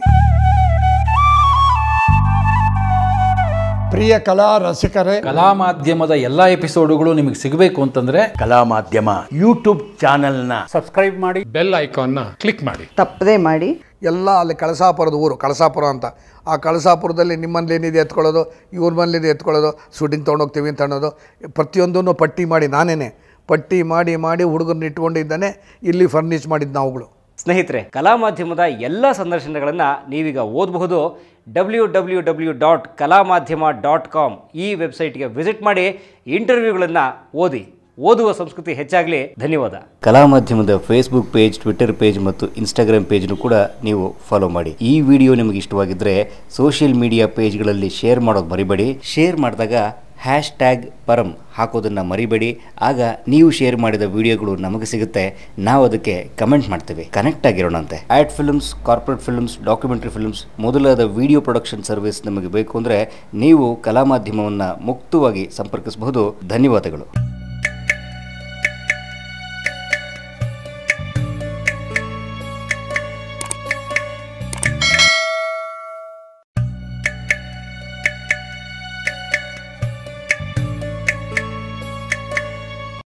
ಪ್ರಿಯ ಕಲಾ ರಸಿಕರೇ ಕಲಾ ಮಾಧ್ಯಮದ ಎಲ್ಲ ಎಪಿಸೋಡುಗಳು ನಿಮಗೆ ಸಿಗಬೇಕು ಅಂತಂದ್ರೆ ಕಲಾ ಮಾಧ್ಯಮ ಯೂಟ್ಯೂಬ್ ಚಾನೆಲ್ನ ಬೆಲ್ ಐಕಾನ್ನ ಕ್ಲಿಕ್ ಮಾಡಿ ತಪ್ಪದೇ ಮಾಡಿ ಎಲ್ಲ ಅಲ್ಲಿ ಕಳಸಾಪುರದ ಊರು ಕಳಸಾಪುರ ಅಂತ ಆ ಕಳಸಾಪುರದಲ್ಲಿ ನಿಮ್ಮಲ್ಲಿ ಏನಿದೆ ಎತ್ಕೊಳ್ಳೋದು ಇವ್ರ ಮನೇಲಿದೆ ಎತ್ಕೊಳ್ಳೋದು ಶೂಟಿಂಗ್ ತೊಗೊಂಡೋಗ್ತೀವಿ ಅಂತ ಅನ್ನೋದು ಪ್ರತಿಯೊಂದನ್ನು ಪಟ್ಟಿ ಮಾಡಿ ನಾನೇನೆ ಪಟ್ಟಿ ಮಾಡಿ ಮಾಡಿ ಹುಡುಗರನ್ನ ಇಟ್ಕೊಂಡಿದ್ದಾನೆ ಇಲ್ಲಿ ಫರ್ನಿಚ್ ಮಾಡಿದ್ದು ನಾವುಗಳು ಸ್ನೇಹಿತರೆ ಕಲಾ ಮಾಧ್ಯಮದ ಎಲ್ಲ ಸಂದರ್ಶನಗಳನ್ನು ನೀವೀಗ ಓದಬಹುದು ಡಬ್ಲ್ಯೂ ಡಬ್ಲ್ಯೂ ಡಬ್ಲ್ಯೂ ಡಾಟ್ ಕಲಾ ಮಾಧ್ಯಮ ಡಾಟ್ ಕಾಮ್ ಈ ವೆಬ್ಸೈಟ್ಗೆ ವಿಸಿಟ್ ಮಾಡಿ ಇಂಟರ್ವ್ಯೂಗಳನ್ನು ಓದಿ ಓದುವ ಸಂಸ್ಕೃತಿ ಹೆಚ್ಚಾಗಲಿ ಧನ್ಯವಾದ ಕಲಾ ಮಾಧ್ಯಮದ ಫೇಸ್ಬುಕ್ ಪೇಜ್ ಟ್ವಿಟರ್ ಪೇಜ್ ಮತ್ತು ಇನ್ಸ್ಟಾಗ್ರಾಮ್ ಪೇಜ್ನು ಕೂಡ ನೀವು ಫಾಲೋ ಮಾಡಿ ಈ ವಿಡಿಯೋ ನಿಮಗೆ ಇಷ್ಟವಾಗಿದ್ದರೆ ಸೋಷಿಯಲ್ ಮೀಡಿಯಾ ಪೇಜ್ಗಳಲ್ಲಿ ಶೇರ್ ಮಾಡೋದು ಮರಿಬೇಡಿ ಶೇರ್ ಮಾಡಿದಾಗ ಹ್ಯಾಶ್ ಟ್ಯಾಗ್ ಪರಂ ಹಾಕೋದನ್ನು ಮರಿಬೇಡಿ ಆಗ ನೀವು ಶೇರ್ ಮಾಡಿದ ವಿಡಿಯೋಗಳು ನಮಗೆ ಸಿಗುತ್ತೆ ನಾವು ಅದಕ್ಕೆ ಕಮೆಂಟ್ ಮಾಡ್ತೇವೆ ಕನೆಕ್ಟ್ ಆಗಿರೋಣಂತೆ ad films corporate films documentary films ಮೊದಲಾದ ವಿಡಿಯೋ ಪ್ರೊಡಕ್ಷನ್ ಸರ್ವಿಸ್ ನಮಗೆ ಬೇಕು ಅಂದರೆ ನೀವು ಕಲಾ ಮಾಧ್ಯಮವನ್ನು ಮುಕ್ತವಾಗಿ ಸಂಪರ್ಕಿಸಬಹುದು ಧನ್ಯವಾದಗಳು